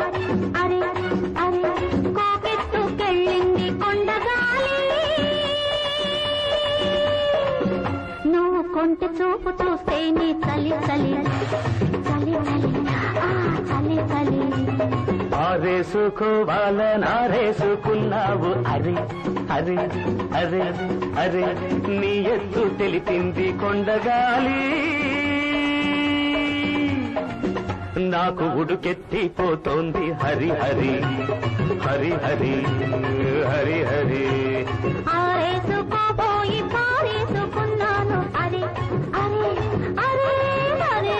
అరే అరే కోకెత్తుకెళ్ళింది కొండగాలి నువ్వు కొంటె చూపు చూస్తే నీ చలి చలి చలి చలి ఆ చలి చలి ఆరేసుకోవాలనారేసుకున్నావు అరే అరే అరే అరే నీ ఎత్తు తెలిపింది కొండగాలి నాకు ఉడుకెత్తిపోతోంది హరి హరి హరి హరి హరి హరి ఆరేసుకోబోయి పారేసుకున్నాను అరే అరే అరే అరే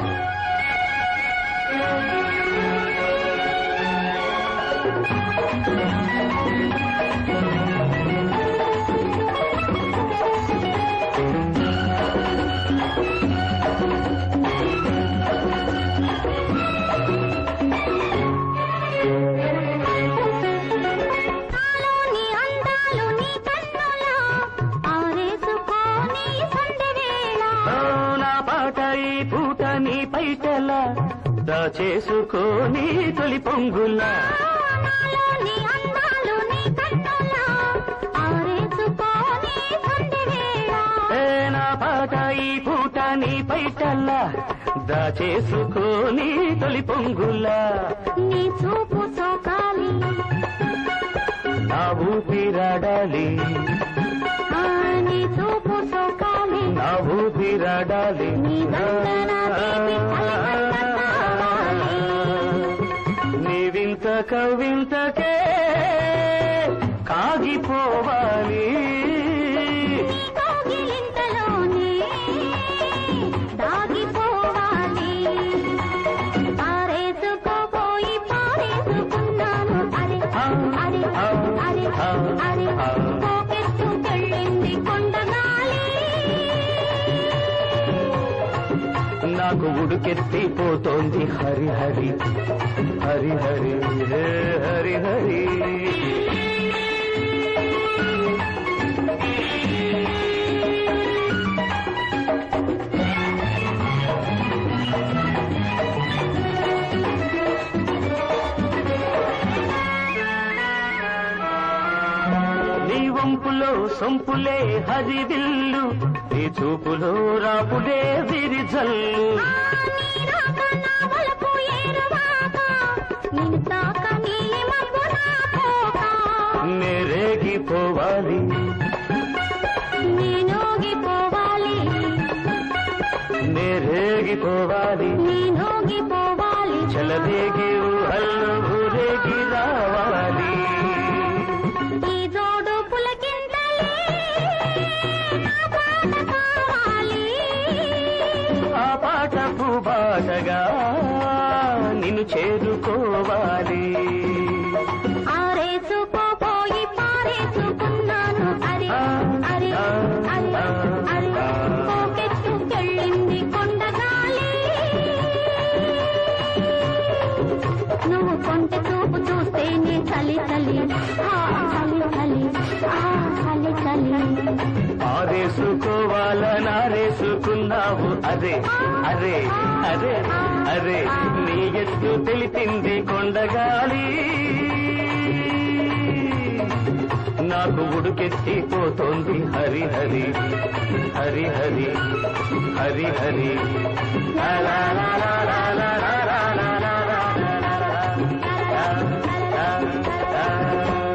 నాలోని అందాలు నీ కన్నులా ఆరేసుకోని సందెవేళ ఓ, నా పాట ఈ పూట నీ పైటలా దాచేసుకోని తొలి పొంగులా నాలోని అందాలు నీ కన్నులా ఆరేసుకోని సందెవేళ ఏ నా పాట ఈ పూట నీ పైటల్లా దాచేసుకోని తొలి పొంగులా నీ చూపు సోకాలి నా ఊపిరాడాలి ఆ నీ చూపు సోకాలి నా ఊపిరాడాలి నీ దండన తీపి కలగంట కావాలి. నీ వింత కవింతకే కాగిపోవాలి నీ కౌగిలింతలోనే దాగిపోవాలి పారేసుకోపోయి పారేసుకున్నాను అరే అరే అరే అరే పోకెత్తుకెళ్ళింది కొండగాలి నాకు ఉడుకెత్తిపోతోంది హరి హరి హరి హరి హే హరి హరి నీ వంపులో సొంపులే హరివిల్లు నీ చూపులో రాపుడే విరిజల్లు నీరాక నా వలపు ఏరువాక నిన్ను తాక నీ మబ్బు నా పోక నేరేగిపోవాలి నేనోగిపోవాలి నేరేగిపోవాలి నేనోగిపోవాలి చలదేగి ఊహల్లో ఊరేగి రావాలి ఈ జోడు పులకింతలే నా పాట కావాలి ఆ పాటకు బాటగా నిన్ను చేరుకోవాలి ఆరేసుకోపోయి పారేసుకున్నాను అరే అరే అరే అరే పోకెత్తుకెళ్ళింది కొండగాలి నువ్వు కొంట చూపు చూస్తేనే చలి చలి ఆ చలి చలి ఆ చలి చలి ఆరేసుకోవాలనారేసుకున్నావు అరే అరే అరే అరే నీ ఎత్తు తెలిపింది కొండగాలి నాకు ఉడుకెత్తిపోతోంది హరి హరి హరి హరి హరి హరి లా లా లా లా లా లా లా లా లా లా లా లా లా లా లా లా లా.